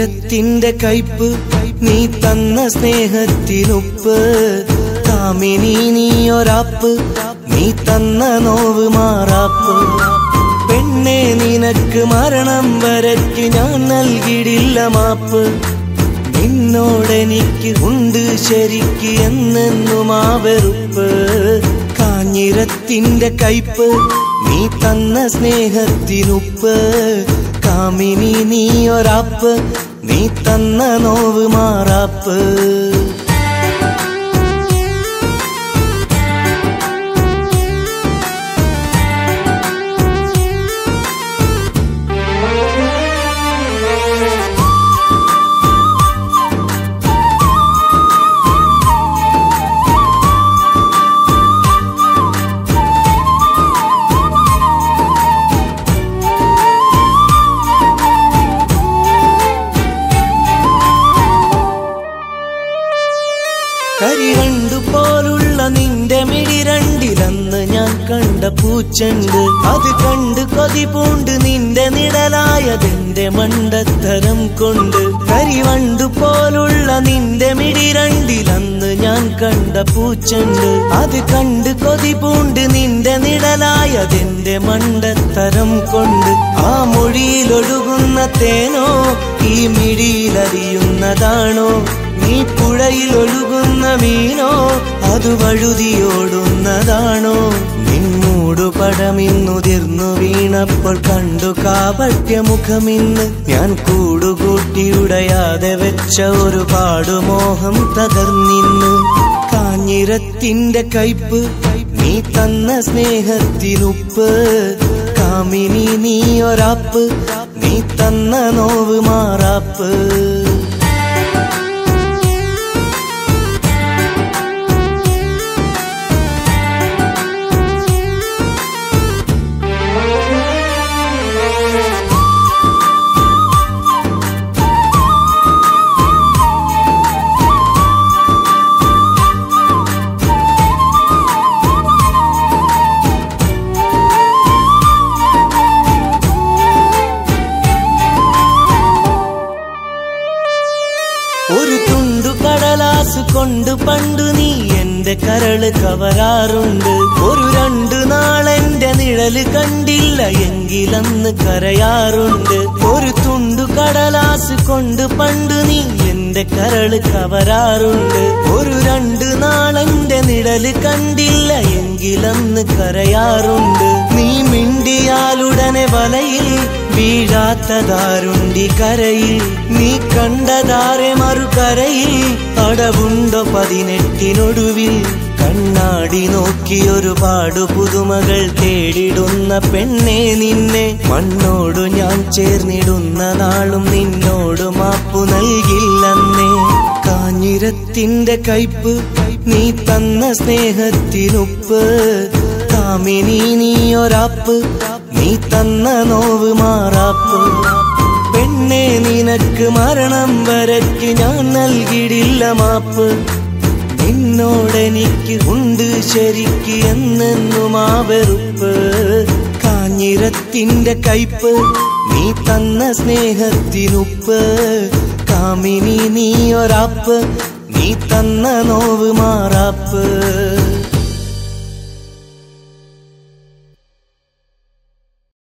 കാഞ്ഞിരത്തിന്റെ കയ്പ് നീ തന്ന സ്നേഹത്തിനുപ്പ് കാമിനി നീ ഒരാപ്പ് നീ തന്ന നോവ് മാറാപ്പ് പെണ്ണെ നിനക്ക് മരണം വരയ്ക്ക് ഞാൻ നൽകിയിടില്ല മാപ്പ് നിന്നോടെനിക്ക് ഉണ്ട് ശരിക്ക് എന്നെന്നും ആ വെറുപ്പ് കാഞ്ഞിരത്തിന്റെ കയ്പ് നീ തന്ന സ്നേഹത്തിനുപ്പ് കാമിനി നീ ഒരാപ്പ് നീ തന്ന നോവ് മാറാപ്പ് കരിവണ്ടു പോലുള്ള നിന്റെ മിഴിരണ്ടിലന്ന് ഞാൻ കണ്ട പൂച്ചണ്ട് അത് കണ്ട് കൊതി പൂണ്ട് നിന്റെ നിഴലായതെന്റെ മണ്ടത്തരം കൊണ്ട് കരിവണ്ടു പോലുള്ള നിന്റെ മിഴിരണ്ടിലന്ന് ഞാൻ കണ്ട പൂച്ചണ്ട് അത് കണ്ട് കൊതി പൂണ്ട് നിന്റെ നിഴലായതെന്റെ മണ്ടത്തരം കൊണ്ട് ആ മൊഴിയിലൊഴുകുന്ന തേനോ ഈ മിഴിയിലറിയുന്നതാണോ നീ പുഴയിൽ ഒഴുകുന്ന മീനോ അത് വഴുതിയോടുന്നതാണോ നിന്നോടു പടമിന്നുതിർന്നു വീണപ്പോൾ കണ്ടു കാപട്യ മുഖമിന്ന് ഞാൻ കൂടുകൂട്ടിയുടയാതെ വെച്ച ഒരു പാടുമോഹം തകർന്നിന്ന് കാഞ്ഞിരത്തിന്റെ കയ്പ് നീ തന്ന സ്നേഹത്തിനുപ്പ് കാമിനി നീ ഒരാപ്പ് നീ തന്ന നോവ് മാറാപ്പ് ഒരു തുണ്ടു കടലാസ് കൊണ്ട് പണ്ടു നീ എന്റെ കരള് കവരാറുണ്ട് ഒരു രണ്ടു നാളെന്റെ നിഴല് കണ്ടില്ല എങ്കിലന്ന് കരയാറുണ്ട് ഒരു തുണ്ടു കടലാസ് കൊണ്ട് പണ്ടു നീ എന്റെ കരള് കവരാറുണ്ട് ഒരു രണ്ടു നാളെന്റെ നിഴല് കണ്ടില്ല എങ്കിലന്ന് കരയാറുണ്ട് നീ മിണ്ടിയാലുടനെ വലയിൽ വീഴാത്തതാരുണ്ടി കരയിൽ നീ കണ്ടതാരെ മറുകരയിൽ അടവുണ്ടോ പതിനെട്ടിനൊടുവിൽ കണ്ണാടി നോക്കി ഒരുപാട് പുതുമകൾ തേടിടുന്ന പെണ്ണെ നിന്നെ മണ്ണോടു ഞാൻ ചേർന്നിടുന്ന നാളും നിന്നോട് മാപ്പു നൽകില്ലെന്നേ കാഞ്ഞിരത്തിന്റെ കയ്പ് നീ തന്ന സ്നേഹത്തിനുപ്പ് കാമിനി നീ ഒരാപ്പ് നീ തന്ന നോവ് മാറാപ്പ് പെണ്ണെ നിനക്ക് മരണം വരയ്ക്ക് ഞാൻ നൽകിയിടില്ല മാപ്പ് നിന്നോടെനിക്ക് ഉണ്ട് ശരിക്ക് എന്നെന്നും ആ വെറുപ്പ് കാഞ്ഞിരത്തിന്റെ കയ്പ് നീ തന്ന സ്നേഹത്തിനുപ്പ് കാമിനി നീ ഒരാപ്പ് നീ തന്ന നോവ് മാറാപ്പ്